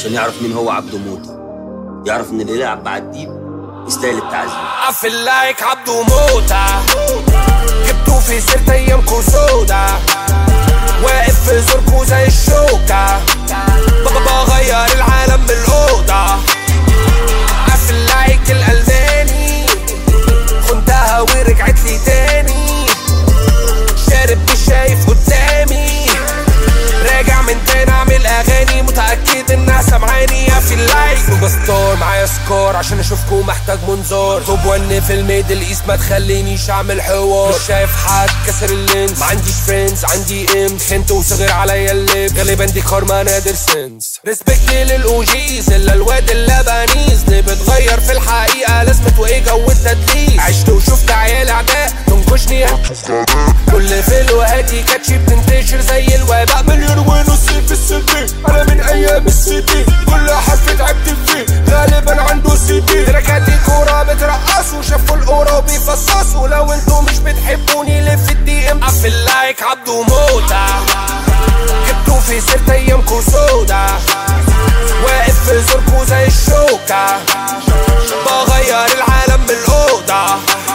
عشان يعرف مين هو عبده موتة يعرف ان اللي يلعب مع الديب يستاهل التعذيب I feel like عبده موتة جبتوه في سيرة ايامكو سودا واقف في زوركو زي الشوكة بابا بغير العالم بالأوضة I feel like الألماني خنتها ورجعت لي تاني شارب مش شايف قدامي راجع من تاني اعمل اغاني متاكد انها سمعاني يا في اللايك سوبر ستار معايا سكور عشان اشوفكم محتاج منظار توب ون في الميدل ايست ما تخلينيش اعمل حوار مش شايف حد كسر اللينس ما عنديش فريندز عندي ام خنت وصغر عليا اللب غالبا دي كارما نادر سنس ريسبكت للاوجيز الا الواد اللبنيز اللي بتغير في الحقيقه لازمة وايه جو التدليس عشت وشفت عيال اعداء تنكشني كل فيلوهاتي كاتشي بتنتشر زي الوباء مليون ونص في السيتي انا من ايام السيتي كل حرف تعبت فيه غالبا عنده سي دي تراكاتي كورة بترقصوا شافوا القورة وبيفصصوا لو انتوا مش بتحبوني لف الدي ام افل لايك عبده موتة جبتوه في سيرة ايامكو سودا واقف في زوركو زي الشوكة بغير العالم بالأوضة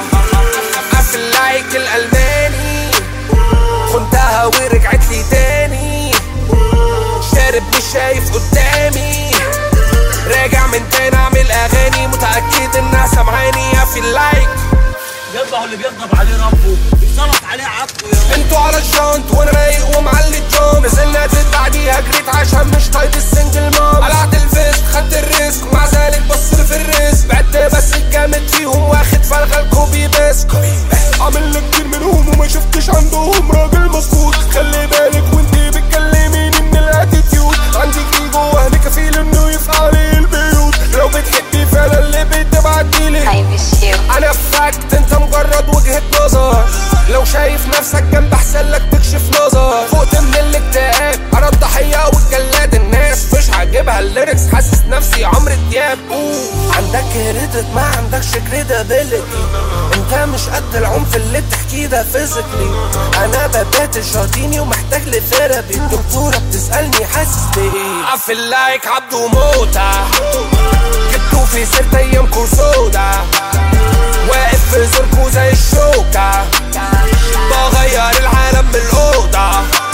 افل لايك الألماني خنتها ورجعت لي تاني شارب مش شايف قدامي راجع من تاني اعمل اغاني متاكد انها سمعاني يا في اللايك يذبح اللي بيغضب عليه ربه يسلط عليه عطفه يا انتوا على الجانت وانا رايق ومعلي الجام نزلنا تت بعديها جريت عشان مش طايق السنجل مام قلعت الفيست خدت الريسك مع ذلك بصر في الريسك بعدت بس الجامد فيهم واخد فرغة الكوبي بس عملنا كتير منهم وما شفتش عندهم راجل مظبوط خلي بالك وانتي بتكلميني من الاتيتيود عندك ايجو وهمي كفيل انه يفعل البيوت لو بتحبي فعلا اللي بتبعتيلي I miss you. انا فاكت انت مجرد وجهة نظر لو شايف نفسك جنب احسن لك تكشف نظر فقت من الاكتئاب انا الضحية والجلاد الناس مش عاجبها الليركس حاسس نفسي عمرو دياب أوه. عندك كريدت ما عندكش كريدابيلتي انت مش قد العنف اللي بتحكيه ده فيزيكلي انا ببات شاطيني ومحتاج لثيرابي الدكتورة بتسألني حاسس بايه افل لايك عبده موتة جبتوه في سيرة ايامكو سودا واقف في زوركو زي الشوكة بغير العالم بالأوضة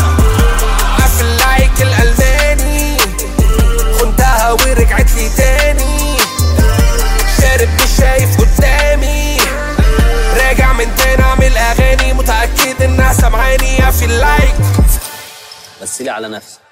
قافل لايك الألماني خنتها ورجعت لي تاني شارب مش شايف قدامي راجع من تاني اعمل اغاني متأكد انها سمعاني يا في اللايك بس لي على نفسك